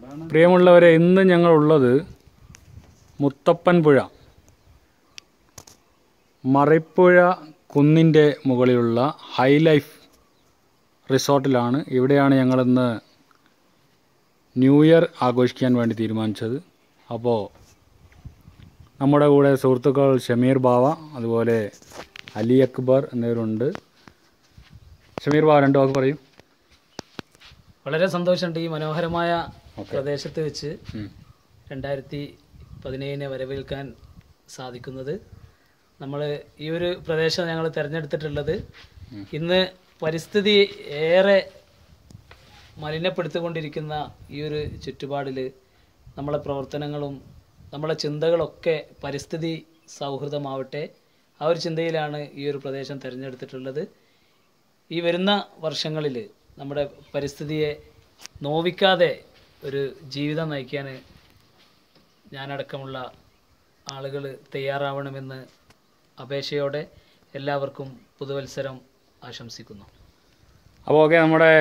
പ്രിയമുള്ളവരെ ഇന്ന് ഞങ്ങളുള്ളത് മുത്തപ്പൻ പുഴ മറിപ്പുഴ കുന്നിൻ്റെ മുകളിലുള്ള ഹൈ ലൈഫ് റിസോർട്ടിലാണ് ഇവിടെയാണ് ഞങ്ങളിന്ന് ന്യൂ ഇയർ ആഘോഷിക്കാൻ വേണ്ടി തീരുമാനിച്ചത് അപ്പോൾ നമ്മുടെ കൂടെ സുഹൃത്തുക്കൾ ഷമീർ ബാവ അതുപോലെ അലി അക്ബർ എന്നിവരുണ്ട് ഷമീർ ബാവ രണ്ട് വാക്ക് പറയൂ വളരെ സന്തോഷമുണ്ട് ഈ മനോഹരമായ പ്രദേശത്ത് വെച്ച് ഉം. രണ്ടായിരത്തി പതിനേഴിനെ വരവേൽക്കാൻ സാധിക്കുന്നത് നമ്മൾ ഈ ഒരു പ്രദേശം ഞങ്ങൾ തിരഞ്ഞെടുത്തിട്ടുള്ളത് ഇന്ന് പരിസ്ഥിതി ഏറെ മലിനപ്പെടുത്തിക്കൊണ്ടിരിക്കുന്ന ഈ ഒരു ചുറ്റുപാടിൽ നമ്മളെ പ്രവർത്തനങ്ങളും നമ്മളെ ചിന്തകളൊക്കെ പരിസ്ഥിതി സൗഹൃദമാവട്ടെ ആ ഒരു ചിന്തയിലാണ് ഈ ഒരു പ്രദേശം തിരഞ്ഞെടുത്തിട്ടുള്ളത് ഈ വരുന്ന വർഷങ്ങളിൽ നമ്മുടെ പരിസ്ഥിതിയെ നോവിക്കാതെ ഒരു ജീവിതം നയിക്കാൻ ഞാനടക്കമുള്ള ആളുകൾ തയ്യാറാവണമെന്ന് അപേക്ഷയോടെ എല്ലാവർക്കും പുതുവത്സരം ആശംസിക്കുന്നു അപ്പോൾ ഓക്കെ നമ്മുടെ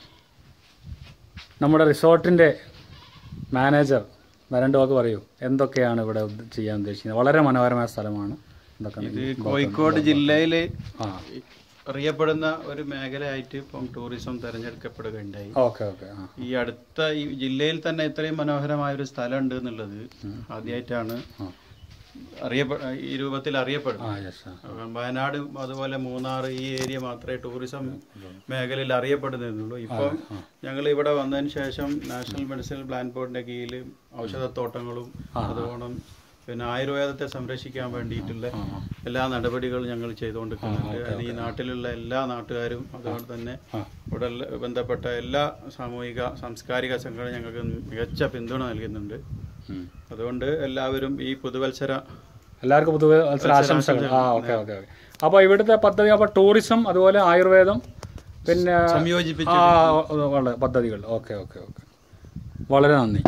നമ്മുടെ റിസോർട്ടിൻ്റെ മാനേജർ രണ്ട് വാക്ക് പറയൂ എന്തൊക്കെയാണ് ഇവിടെ ഉദ്ദ- ചെയ്യാൻ ഉദ്ദേശിക്കുന്നത് വളരെ മനോഹരമായ സ്ഥലമാണ് എന്തൊക്കെയാണ് ഇത് കോഴിക്കോട് ജില്ലയില് ആ അറിയപ്പെടുന്ന ഒരു മേഖലയായിട്ട് ഇപ്പം ടൂറിസം തിരഞ്ഞെടുക്കപ്പെടുകയുണ്ടായി ഓക്കെ ഓക്കെ ആ ഈ അടുത്ത ഈ ജില്ലയിൽ തന്നെ ഇത്രയും മനോഹരമായ ഒരു സ്ഥലം ഉണ്ട് എന്നുള്ളത് ആദ്യമായിട്ടാണ് ആ. അറിയപ്പെ ഈ രൂപത്തിൽ അറിയപ്പെടുന്നത് ആ യെസ് ആ വയനാട് അതുപോലെ മൂന്നാർ ഈ ഏരിയ മാത്രമേ ടൂറിസം മേഖലയിൽ അറിയപ്പെടുന്നുള്ളൂ ഇപ്പം ഞങ്ങൾ ഇവിടെ വന്നതിന് ശേഷം നാഷണൽ മെഡിസിനൽ പ്ലാൻ ബോർഡിന്റെ കീഴിൽ ഔഷധത്തോട്ടങ്ങളും അതുപോലെ പിന്നെ ആയുർവേദത്തെ സംരക്ഷിക്കാൻ വേണ്ടിയിട്ടുള്ള എല്ലാ നടപടികളും ഞങ്ങൾ ചെയ്തുകൊണ്ടിരിക്കുന്നുണ്ട് അതിന് ഈ നാട്ടിലുള്ള എല്ലാ നാട്ടുകാരും അതുപോലെ തന്നെ ഇവിടെ ഉള്ള ബന്ധപ്പെട്ട എല്ലാ സാമൂഹിക സാംസ്കാരിക സംഘടന ഞങ്ങൾക്ക് മികച്ച പിന്തുണ നൽകുന്നുണ്ട് ഉം. അതുകൊണ്ട് എല്ലാവരും ഈ പുതുവത്സര എല്ലാവർക്കും പുതുവത്സര ആശംസകൾ ആ ഓക്കെ ഓക്കെ ഓക്കെ അപ്പോൾ ഇവിടുത്തെ പദ്ധതി അപ്പോൾ ടൂറിസം അതുപോലെ ആയുർവേദം പിന്നെ സംയോജിപ്പിച്ച് ആ വളരെ പദ്ധതികൾ ഓക്കെ ഓക്കെ ഓക്കെ വളരെ നന്ദി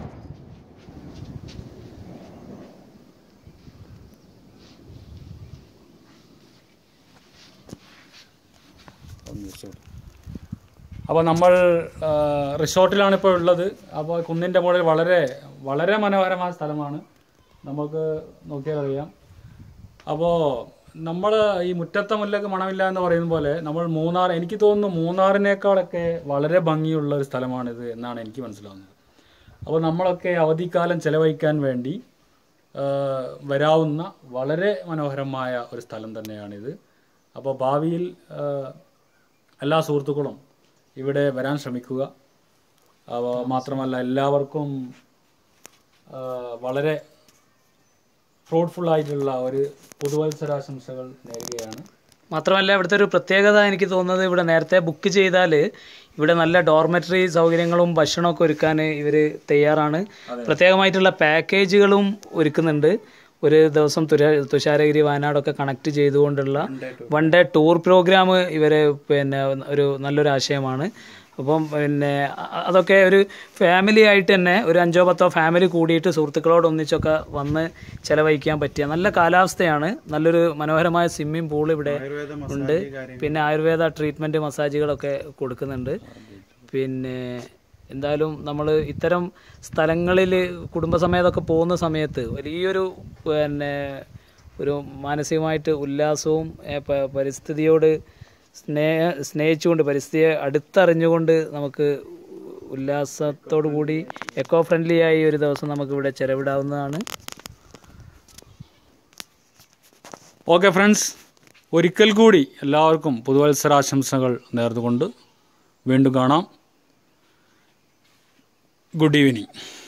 അപ്പോൾ നമ്മൾ ആ, റിസോർട്ടിലാണ് ഇപ്പോൾ ഉള്ളത് അപ്പോൾ കുന്നിൻ്റെ മുകളിൽ വളരെ വളരെ മനോഹരമായ സ്ഥലമാണ് നമുക്ക് നോക്കിയാൽ അറിയാം അപ്പോൾ നമ്മൾ ഈ മുറ്റത്തെ മുല്ലക്ക് മണമില്ല എന്ന് പറയുന്ന പോലെ നമ്മൾ മൂന്നാർ എനിക്ക് തോന്നുന്നു മൂന്നാറിനേക്കാളൊക്കെ വളരെ ഭംഗിയുള്ള ഒരു സ്ഥലമാണിത് എന്നാണ് എനിക്ക് മനസ്സിലാവുന്നത് അപ്പോൾ നമ്മളൊക്കെ അവധിക്കാലം ചെലവഴിക്കാൻ വേണ്ടി ആ, വരാവുന്ന വളരെ മനോഹരമായ ഒരു സ്ഥലം തന്നെയാണിത് അപ്പോൾ ഭാവിയിൽ ആ, എല്ലാ സുഹൃത്തുക്കളും ഇവിടെ വരാൻ ശ്രമിക്കുക അപ്പോൾ മാത്രമല്ല എല്ലാവർക്കും ആ, വളരെ ഫ്രൂട്ട്ഫുൾ ആയിട്ടുള്ള ഒരു പുതുവത്സരാശംസകൾ നേരുകയാണ് മാത്രമല്ല ഇവിടുത്തെ ഒരു പ്രത്യേകത എനിക്ക് തോന്നുന്നത് ഇവിടെ നേരത്തെ ബുക്ക് ചെയ്താൽ ഇവിടെ നല്ല ഡോർമെറ്ററി സൗകര്യങ്ങളും ഭക്ഷണമൊക്കെ ഒരുക്കാൻ ഇവർ തയ്യാറാണ് പ്രത്യേകമായിട്ടുള്ള പാക്കേജുകളും ഒരുക്കുന്നുണ്ട് ഒരു ദിവസം തുര തുഷാരഗിരി വയനാടൊക്കെ കണക്ട് ചെയ്തുകൊണ്ടുള്ള വൺ ഡേ ടൂർ പ്രോഗ്രാം ഇവർ പിന്നെ ഒരു നല്ലൊരു ആശയമാണ് അപ്പം പിന്നെ അ- അതൊക്കെ ഒരു ഫാമിലി ആയിട്ട് തന്നെ ഒരു അഞ്ചോ പത്തോ ഫാമിലി കൂടിയിട്ട് സുഹൃത്തുക്കളോട് ഒന്നിച്ചൊക്കെ വന്ന് ചെലവഴിക്കാൻ പറ്റിയ നല്ല കാലാവസ്ഥയാണ് നല്ലൊരു മനോഹരമായ സ്വിമ്മിംഗ് പൂൾ ഇവിടെ ആയുർവേദ ഉണ്ട് പിന്നെ ആയുർവേദ ട്രീറ്റ്മെൻറ്റ് മസാജുകളൊക്കെ കൊടുക്കുന്നുണ്ട് പിന്നെ എന്തായാലും നമ്മൾ ഇത്തരം സ്ഥലങ്ങളിൽ കുടുംബസമേതമൊക്കെ പോകുന്ന സമയത്ത് വലിയൊരു പിന്നെ ഒരു മാനസികമായിട്ട് ഉല്ലാസവും ഏ, പ- പരിസ്ഥിതിയോട് സ്നേഹ സ്നേഹിച്ചുകൊണ്ട് പരിസ്ഥിതിയെ അടുത്തറിഞ്ഞുകൊണ്ട് നമുക്ക് ഉല്ലാസത്തോടു കൂടി എക്കോ ഫ്രണ്ട്ലി ആയി ഒരു ദിവസം നമുക്ക് ഇവിടെ ചെലവിടാവുന്നതാണ് ഓക്കെ ഫ്രണ്ട്സ് ഒരിക്കൽ കൂടി എല്ലാവർക്കും പുതുവത്സരാശംസകൾ നേർന്നുകൊണ്ട് വീണ്ടും കാണാം ഗുഡ് ഈവനിങ്